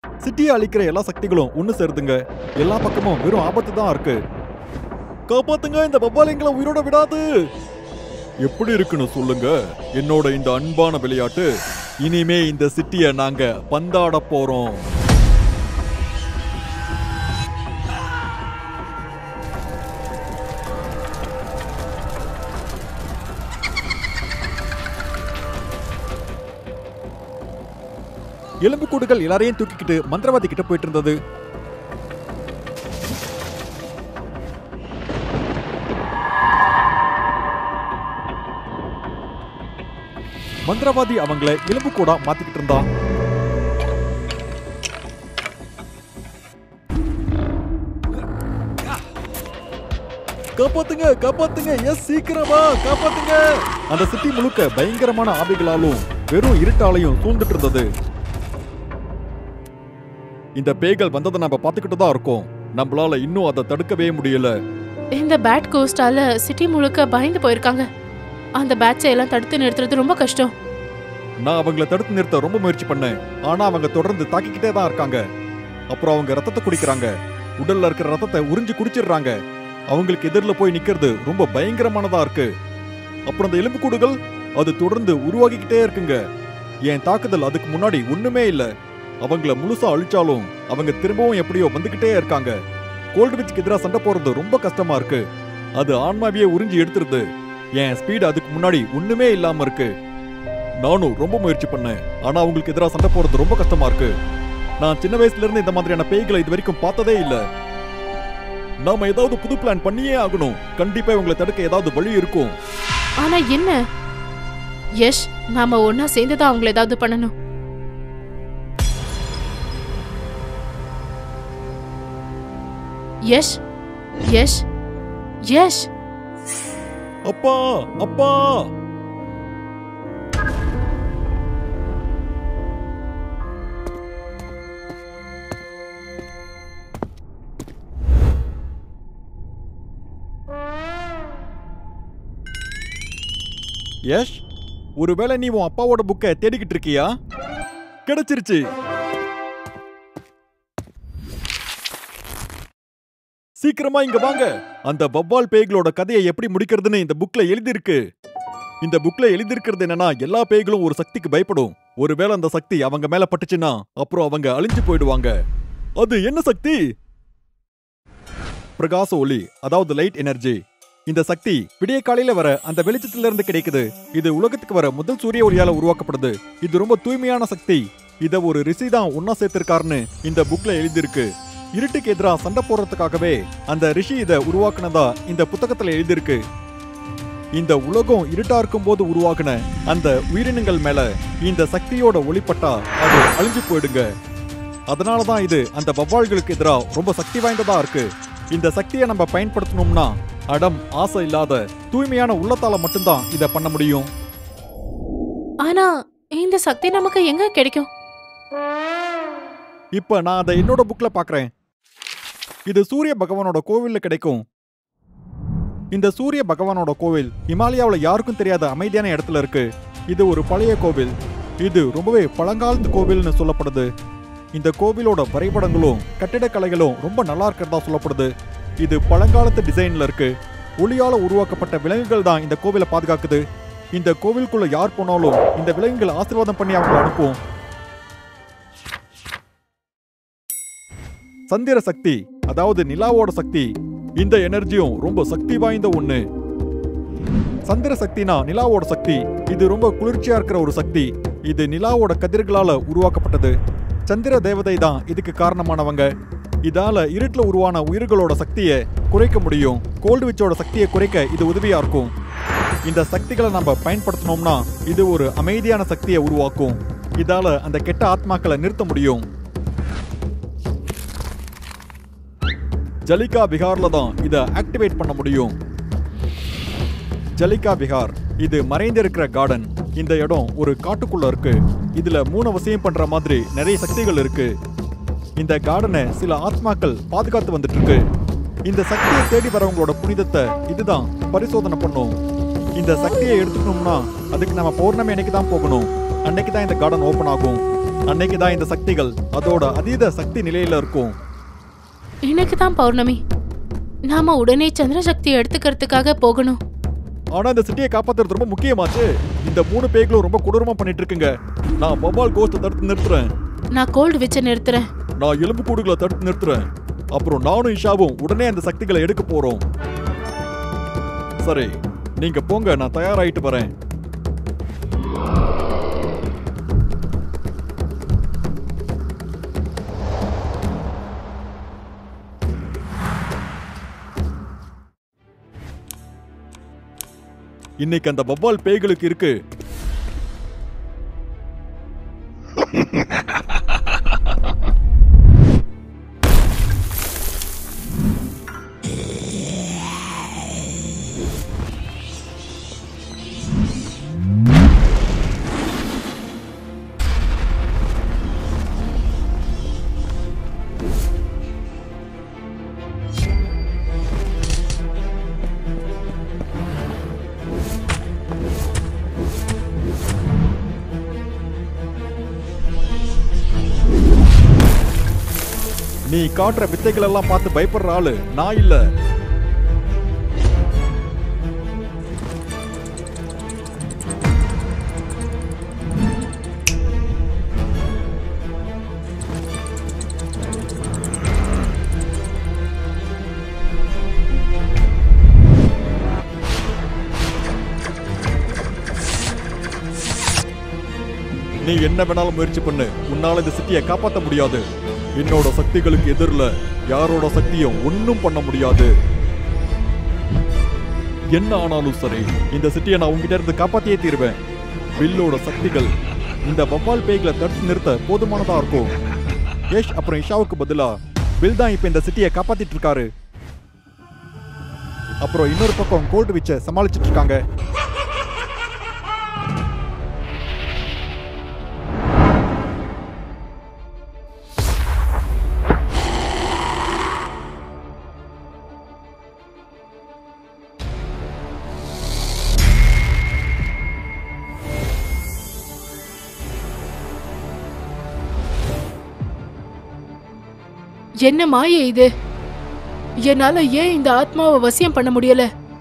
சிட்டியை அழிக்கிற எல்லா சக்திகளும் ஒண்ணு சேருதுங்க எல்லா பக்கமும் வெறும் ஆபத்து தான் இருக்கு காப்பாத்துங்க இந்த பப்பாலிங்களை உயிரோட விடாது எப்படி இருக்குன்னு சொல்லுங்க என்னோட இந்த அன்பான விளையாட்டு இனிமே இந்த சிட்டியை நாங்க பந்தாட போறோம் எலும்புக்கூடுகள் எல்லாரையும் தூக்கிக்கிட்டு மந்திரவாதி கிட்ட போயிட்டு இருந்தது மந்திரவாதி அவங்கள எலும்பு கூட மாத்திக்கிட்டு இருந்தான் காப்பாத்துங்க காப்பாத்துங்க எஸ் சீக்கிரமா காப்பாத்துங்க அந்த சிட்டி முழுக்க பயங்கரமான ஆவிகளாலும் வெறும் இருட்டாலையும் சூழ்ந்துட்டு இருந்தது இந்த பேய்கள் வந்ததை நம்ம பார்த்துக்கிட்டு தான் இருக்கோம் நம்மளால இன்னும் அதை தடுக்கவே முடியல இந்த பேட் கோஸ்டால சிட்டி முழுக்க பயந்து போயிருக்காங்க அந்த பேட்சை எல்லாம் தடுத்து நிறுத்துறது ரொம்ப கஷ்டம் நான் அவங்கள தடுத்து நிறுத்த ரொம்ப முயற்சி பண்ணேன் ஆனா அவங்க தொடர்ந்து தாக்கிக்கிட்டே தான் இருக்காங்க அப்புறம் அவங்க ரத்தத்தை குடிக்கிறாங்க உடல்ல இருக்கிற ரத்தத்தை உறிஞ்சு குடிச்சிடுறாங்க அவங்களுக்கு எதிரில் போய் நிக்கிறது ரொம்ப பயங்கரமானதா இருக்கு அப்புறம் அந்த எலும்புக்கூடுகள் அது தொடர்ந்து உருவாகிக்கிட்டே இருக்குங்க என் தாக்குதல் அதுக்கு முன்னாடி ஒண்ணுமே இல்ல அவங்கள முழுசா அழிச்சாலும் அவங்க திரும்பவும் எப்படியோ வந்துகிட்டே இருக்காங்க கோல்டு விச்சுக்கு எதிராக சண்டை போறது ரொம்ப கஷ்டமா இருக்கு அது ஆன்மாவியே உறிஞ்சி எடுத்துருது என் ஸ்பீடு அதுக்கு முன்னாடி ஒண்ணுமே இல்லாம இருக்கு நானும் ரொம்ப முயற்சி பண்ணேன் ஆனா அவங்களுக்கு எதிராக சண்டை போறது ரொம்ப கஷ்டமா இருக்கு நான் சின்ன வயசுல இருந்து இந்த மாதிரியான பேய்களை இது வரைக்கும் பார்த்ததே இல்ல நாம ஏதாவது புது பிளான் பண்ணியே ஆகணும் கண்டிப்பா இவங்களை தடுக்க ஏதாவது வழி இருக்கும் ஆனா என்ன யஷ் நாம ஒன்னா சேர்ந்து தான் அவங்கள ஏதாவது பண்ணணும் யஷ் யஷ் யஷ் அப்பா அப்பா யஷ் ஒருவேளை நீ உன் அப்பாவோட புக்கை தேடிக்கிட்டு இருக்கியா கிடைச்சிருச்சு சீக்கிரமா இங்க வாங்க அந்த வவ்வால் பேய்களோட கதையை எப்படி முடிக்கிறதுன்னு இந்த புக்ல எழுதியிருக்கு இந்த புக்ல எழுதியிருக்கிறது என்னன்னா எல்லா பேய்களும் ஒரு சக்திக்கு பயப்படும் ஒருவேளை அந்த சக்தி அவங்க மேல பட்டுச்சுன்னா அப்புறம் அவங்க அழிஞ்சு போயிடுவாங்க அது என்ன சக்தி பிரகாச ஒளி அதாவது லைட் எனர்ஜி இந்த சக்தி விடிய காலையில வர அந்த வெளிச்சத்துல இருந்து கிடைக்குது இது உலகத்துக்கு வர முதல் சூரிய ஒளியால உருவாக்கப்படுது இது ரொம்ப தூய்மையான சக்தி இத ஒரு ரிஷி தான் ஒன்னா சேர்த்திருக்காருன்னு இந்த புக்ல எழுதியிருக்கு இருட்டுக்கு எதிராக சண்டை போடுறதுக்காகவே அந்த ரிஷி இத உருவாக்குனதா இந்த புத்தகத்துல எழுதியிருக்கு இந்த உலகம் இருட்டா இருக்கும் போது உருவாக்குன அந்த உயிரினங்கள் மேல இந்த சக்தியோட ஒளிப்பட்டா அது அழிஞ்சு போயிடுங்க அதனாலதான் இது அந்த வவ்வால்களுக்கு எதிராக ரொம்ப சக்தி வாய்ந்ததா இருக்கு இந்த சக்தியை நம்ம பயன்படுத்தணும்னா அடம் ஆசை இல்லாத தூய்மையான உள்ளத்தால மட்டும்தான் இத பண்ண முடியும் ஆனா இந்த சக்தி நமக்கு எங்க கிடைக்கும் இப்ப நான் அதை என்னோட புக்ல பாக்குறேன் இது சூரிய பகவானோட கோவில்ல கிடைக்கும் இந்த சூரிய பகவானோட கோவில் இமாலயாவுல யாருக்கும் தெரியாத அமைதியான இடத்துல இருக்கு இது ஒரு பழைய கோவில் இது ரொம்பவே பழங்காலத்து கோவில்னு சொல்லப்படுது இந்த கோவிலோட வரைபடங்களும் கட்டிடக்கலைகளும் ரொம்ப நல்லா இருக்கிறதா சொல்லப்படுது இது பழங்காலத்து டிசைன்ல இருக்கு ஒளியால உருவாக்கப்பட்ட விலங்குகள் தான் இந்த கோவிலை பாதுகாக்குது இந்த கோவிலுக்குள்ள யார் போனாலும் இந்த விலங்குகள் ஆசீர்வாதம் பண்ணி அவங்களை அனுப்பும் சந்திர சக்தி அதாவது நிலாவோட சக்தி இந்த எனர்ஜியும் ரொம்ப சக்தி வாய்ந்த ஒண்ணு சந்திர சக்தினா நிலாவோட சக்தி இது ரொம்ப குளிர்ச்சியா இருக்கிற ஒரு சக்தி இது நிலாவோட கதிர்களால உருவாக்கப்பட்டது சந்திர தேவதை தான் இதுக்கு காரணமானவங்க இதால இருட்டுல உருவான உயிர்களோட சக்தியை குறைக்க முடியும் கோல்டு விச்சோட சக்தியை குறைக்க இது உதவியா இருக்கும் இந்த சக்திகளை நம்ம பயன்படுத்தினோம்னா இது ஒரு அமைதியான சக்தியை உருவாக்கும் இதால அந்த கெட்ட ஆத்மாக்களை நிறுத்த முடியும் ஜலிகா விஹார்ல தான் இதை ஆக்டிவேட் பண்ண முடியும் ஜலிகா விஹார் இது மறைந்திருக்கிற கார்டன் இந்த இடம் ஒரு காட்டுக்குள்ள இருக்கு இதுல மூணு அவசியம் பண்ற மாதிரி நிறைய சக்திகள் இருக்கு இந்த கார்டனை சில ஆத்மாக்கள் பாதுகாத்து வந்துட்டு இருக்கு இந்த சக்தியை தேடி வரவங்களோட புனிதத்தை இதுதான் பரிசோதனை பண்ணும் இந்த சக்தியை எடுத்துக்கணும்னா அதுக்கு நம்ம பௌர்ணமி அன்னைக்கு தான் போகணும் அன்னைக்கு தான் இந்த கார்டன் ஓபன் ஆகும் அன்னைக்கு தான் இந்த சக்திகள் அதோட அதீத சக்தி நிலையில இருக்கும் இன்னைக்கு தான் பௌர்ணமி நாம உடனே சந்திர சக்தியை எடுத்துக்கிறதுக்காக போகணும் ஆனா இந்த சிட்டியை காப்பாத்துறது ரொம்ப முக்கியமாச்சு இந்த மூணு பேய்களும் ரொம்ப கொடூரமா பண்ணிட்டு இருக்குங்க நான் பபால் கோஸ்ட தடுத்து நிறுத்துறேன் நான் கோல்டு வச்சு நிறுத்துறேன் நான் எலும்பு கூடுகளை தடுத்து நிறுத்துறேன் அப்புறம் நானும் இஷாவும் உடனே அந்த சக்திகளை எடுக்க போறோம் சரி நீங்க போங்க நான் தயாராயிட்டு வரேன் இன்னைக்கு அந்த வவ்வால் பேய்களுக்கு இருக்கு நீ காட்டுற வித்தைகள் எல்லாம் பார்த்து பயப்படுற ஆளு நான் இல்ல நீ என்ன வேணாலும் முயற்சி பண்ணு உன்னால இந்த சிட்டியை காப்பாத்த முடியாது என்னோட சக்திகளுக்கு எதிரில் யாரோட சக்தியும் ஒன்றும் பண்ண முடியாது என்ன ஆனாலும் சரி இந்த சிட்டியை நான் உங்ககிட்ட இருந்து காப்பாத்தியே தீருவேன் வில்லோட சக்திகள் இந்த வவ்வால் பேய்களை தடுத்து நிறுத்த போதுமானதா இருக்கும் யஷ் அப்புறம் இஷாவுக்கு பதிலா வில் தான் இப்ப இந்த சிட்டியை காப்பாத்திட்டு இருக்காரு அப்புறம் இன்னொரு பக்கம் கோல்டு விச்ச சமாளிச்சிட்டு இருக்காங்க என்ன மாயை இது என்னால ஏன் இந்த ஆத்மாவை வசியம் பண்ண முடியல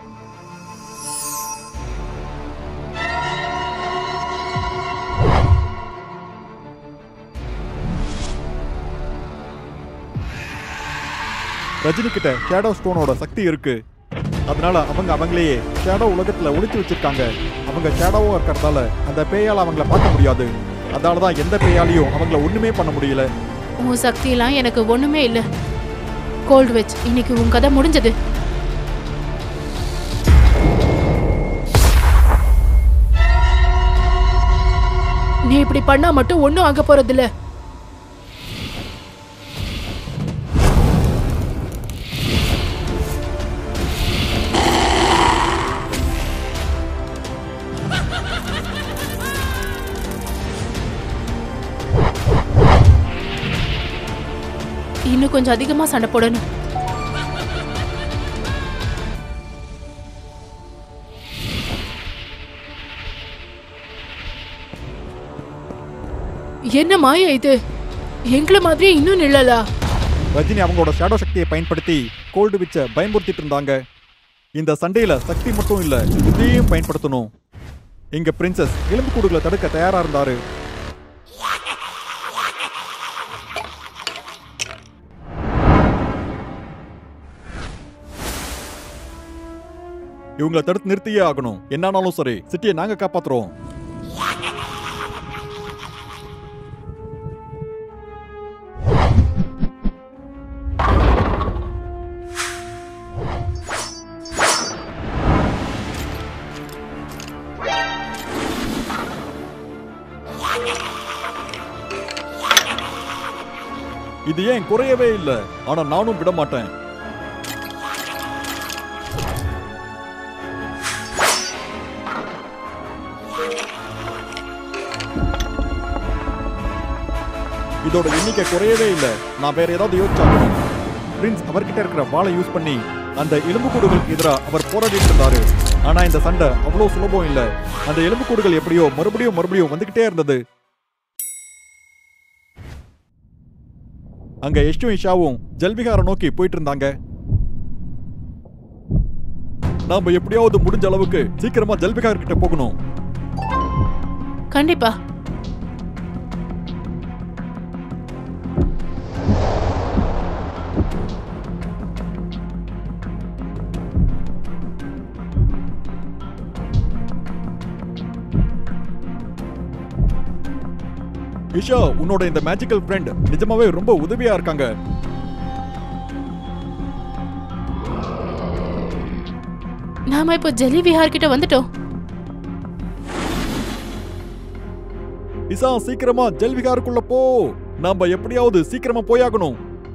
ரஜினி கிட்ட ஷேடோ ஸ்டோனோட சக்தி இருக்கு அதனால அவங்க அவங்களையே ஷேடோ உலகத்துல ஒளிச்சு வச்சிருக்காங்க அவங்க ஷேடோவா இருக்கறதால அந்த பேயால அவங்கள பார்க்க முடியாது அதனால தான் எந்த பேயாலையும் அவங்கள ஒண்ணுமே பண்ண முடியல உன் சக்தியெல்லாம் எனக்கு ஒண்ணுமே இல்ல கோல்டு வெச் இன்னைக்கு உன் கதை முடிஞ்சது நீ இப்படி பண்ணா மட்டும் ஒண்ணும் ஆக போறதில்ல இன்னும் கொஞ்சம் அதிகமா சண்டை போடணும் என்ன மாயா இது எங்களை மாதிரி இன்னும் நிழலா ரஜினி அவங்களோட ஷேடோ சக்தியை பயன்படுத்தி கோல்டு விச்ச பயன்படுத்திட்டு இருந்தாங்க இந்த சண்டையில சக்தி மட்டும் இல்ல புத்தியையும் பயன்படுத்தணும் எங்க பிரின்சஸ் எலும்பு கூடுகளை தடுக்க தயாரா இருந்தாரு இவங்களை தடுத்து நிறுத்தியே ஆகணும் என்னானாலும் சரி சிட்டியை நாங்க காப்பாத்துறோம் இது ஏன் குறையவே இல்ல ஆனா நானும் விட மாட்டேன் இதோட எண்ணிக்கை குறையவே இல்ல நான் வேற ஏதாவது யோசிச்சாகணும் பிரின்ஸ் அவர்கிட்ட இருக்கிற வாளை யூஸ் பண்ணி அந்த எலும்புக்கூடுகளுக்கு எதிராக அவர் போராடிட்டு இருந்தாரு ஆனா இந்த சண்டை அவ்வளவு சுலபம் இல்ல அந்த எலும்புக்கூடுகள் எப்படியோ மறுபடியும் மறுபடியும் வந்துகிட்டே இருந்தது அங்க யஷ்டும் இஷாவும் ஜல்விகாரை நோக்கி போயிட்டு இருந்தாங்க நாம எப்படியாவது முடிஞ்ச அளவுக்கு சீக்கிரமா ஜல்விகார் கிட்ட போகணும் கண்டிப்பா இஷா உன்னோட இந்த மேஜிக்கல் ஃப்ரெண்ட் நிஜமாவே ரொம்ப உதவியா இருக்காங்க நாம இப்போ ஜெலி விஹார் கிட்ட வந்துட்டோம் இசா சீக்கிரமா ஜல்விகாருக்குள்ள போ நாம எப்படியாவது சீக்கிரமா போயாகணும்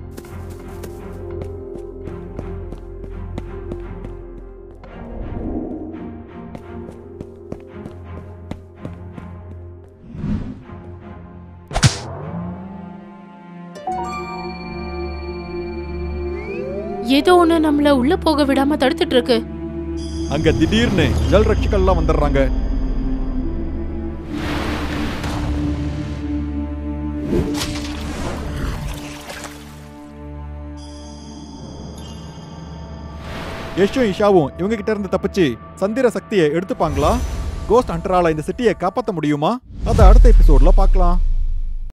ஏதோ ஒண்ணு நம்மள உள்ள போக விடாம தடுத்துட்டு இருக்கு அங்க திடீர்னு ஜல் ரட்சகள்லாம் வந்துடுறாங்க யஷும் இஷாவும் இவங்க கிட்ட இருந்து தப்பிச்சு சந்திர சக்தியை எடுத்துப்பாங்களா கோஸ்ட் ஹண்டரால இந்த சிட்டியை காப்பாத்த முடியுமா அதை அடுத்த எபிசோட்ல பார்க்கலாம்